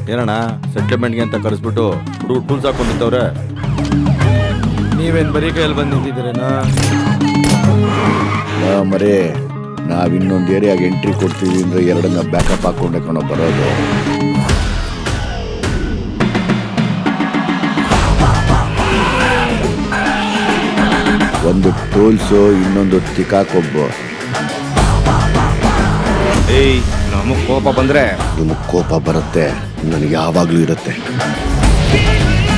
ಏನಣ್ಣ ಸೆಟ್ಲ್ಮೆಂಟ್ಗೆ ಅಂತ ಕರೆಸ್ಬಿಟ್ಟು ಹುಡುಗರು ಟೂಲ್ಸ್ ಹಾಕೊಂಡು ನಿಂತವ್ರೆ ನೀವೇನ್ ಬರೀ ಕೈಯಲ್ಲಿ ಬಂದು ನಿಂತಿದ್ದೀರೇನಾ ನಾ ಮರೇ ನಾವ್ ಇನ್ನೊಂದು ಏರಿಯಾಗೆ ಎಂಟ್ರಿ ಕೊಡ್ತೀವಿ ಅಂದ್ರೆ ಎರಡನ್ನ ಬ್ಯಾಕಪ್ ಹಾಕೊಂಡೆ ಕಣೋ ಬರೋದು ಒಂದು ಟೂಲ್ಸು ಇನ್ನೊಂದು ತಿಕಾಕೊಬ್ಬು ಏಯ್ ನಮಗ್ ಕೋಪ ಬಂದ್ರೆ ನಿಮಗೆ ಕೋಪ ಬರುತ್ತೆ ನನಗೆ ಯಾವಾಗಲೂ ಇರುತ್ತೆ